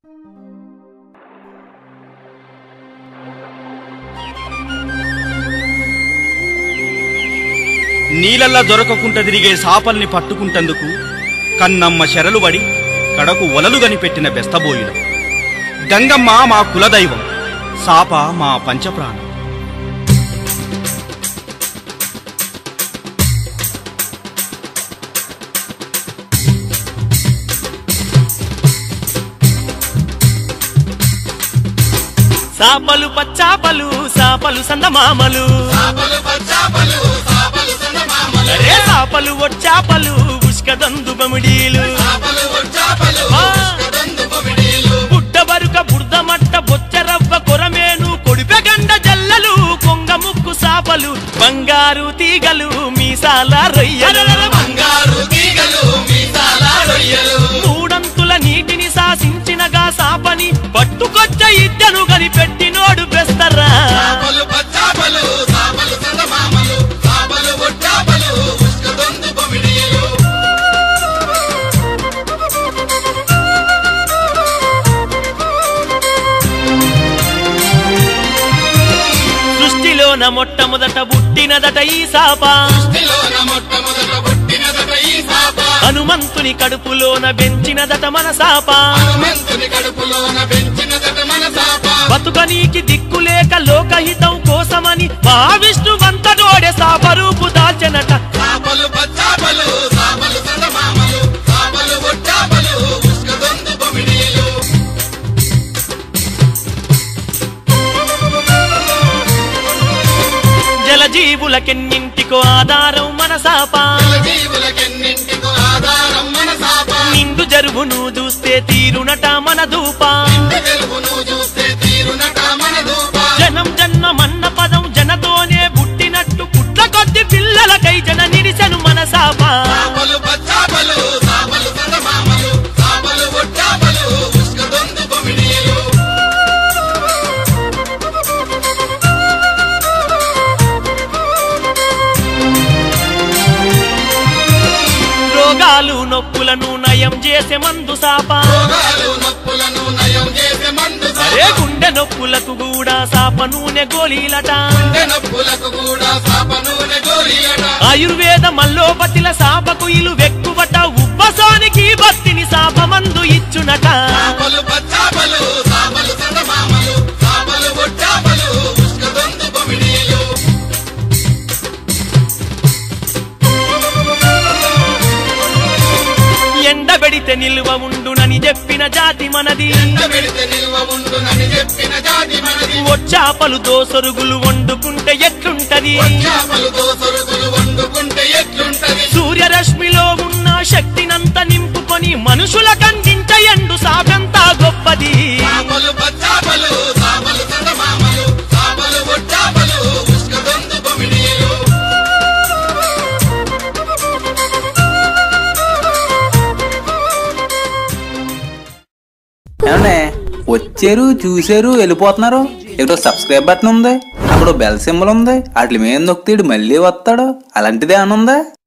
నీలల్లా దొరకకుంట తిరిగే సాపల్ని పట్టుకుంటందుకు కన్నమ్మ శరలు వడి కడకు ఒలలు గనిపెట్టిన బెస్తబోయిన గంగమ్మ మా కులదైవం సాప మా పంచప్రాణం సాపలు పచ్చాపలు సాపలు సందమామలు అరే సాపలు వచ్చాపలు ఉష్కదందు బమిడీలు బుడ్డ బరుక బుర్దమట్ట బొచ్చరవ్వ కొరమేను కొడిపెగండ జల్లలు కొంగ ముక్కు సాపలు బంగారు తీగలు మీసాల రొయ్యలు మూడంతుల నీటిని శాసించినగా సాపని పట్టుకొచ్చ ఇద్దను కనిపెట్టినోడు బెస్తరా సృష్టిలోన మొట్టమొదట పుట్టినదట ఈ సాప హనుమంతుని కడుపులోన పెంచినదట మన సాప బతుకనీకి దిక్కులేక లోకహితం కోసమని మహావిష్ణు వంతడోడే సాప రూపు దాల్చెనట సాపలు పచ్చాపలు సాపలు సందమామలు సాపలు ఒట్టాపలు ఉష్కదొందు బొమిడీలు జలజీవులకెన్నింటికో ఆధారం మన సాప జీవులకెన్నింటికో ఆధారం మన సాప నిండు జరువును చూస్తే తీరునట మన ధూప తెలుగును చూస్తే తీరునట మన ధూప జనం జన్మమన్న పదం జనతోనే పుట్టినట్టు పుట్ల కొద్ది పిల్లలకై జన నిరిసెను మన సాప సాపలు పచ్చాపలు సాపలు సందమామలు సాపలు ఒట్టాపలు ఉష్కదొందు బొమిడీలు రోగాలు నొప్పులను నయం చేసే మందు సాప రోగాలు నొప్పులను నయం చేసే మందు అరే సాప గుండె నొప్పులకు కూడా సాప నూనె గోళీలట గుండె నొప్పులకు కూడా సాప నూనె గోలియట ఆయుర్వేద మల్లోపతిల సాపకు ఇలు వెక్కువట ఉబ్బసానికి బత్తిని సాప మందు ఇచ్చునట సాపలు పచ్చాపలు సాపలు సందమామలు సాపలు ఒట్టాపలు ఉష్కదొందు బొమిడీలు ఎండబెడితే నిల్వ ఉండునని చెప్పిన జాతి మనది ఎండ పెడితే నిల్వ ఉండునని చెప్పిన జాతి మనది వచ్చాపలు దోసరుగులు వండుకుంటే ఎట్లుంటది చేపలు దోసరుగులు వండుకుంటే ఎట్లుంటది సూర్యరశ్మిలో ఉన్న శక్తినంత నింపుకొని మనుషుల కందించ ఎండు సాపెంత గొప్పది సాపలు పచ్చాపలు సాపలు సందమామలు సాపలు ఒట్టాపలు ఉష్కదొందు బొమిడీలు ఏమండే వచ్చారు చూశారు వెళ్ళిపోతున్నారు ఇక్కడ సబ్స్క్రైబ్ బటన్ ఉంది అక్కడ బెల్ సింబల్ ఉంది వాటి మీద నొక్కితే ఈడు మళ్ళీ వస్తాడు అలాంటిదే అని ఉందా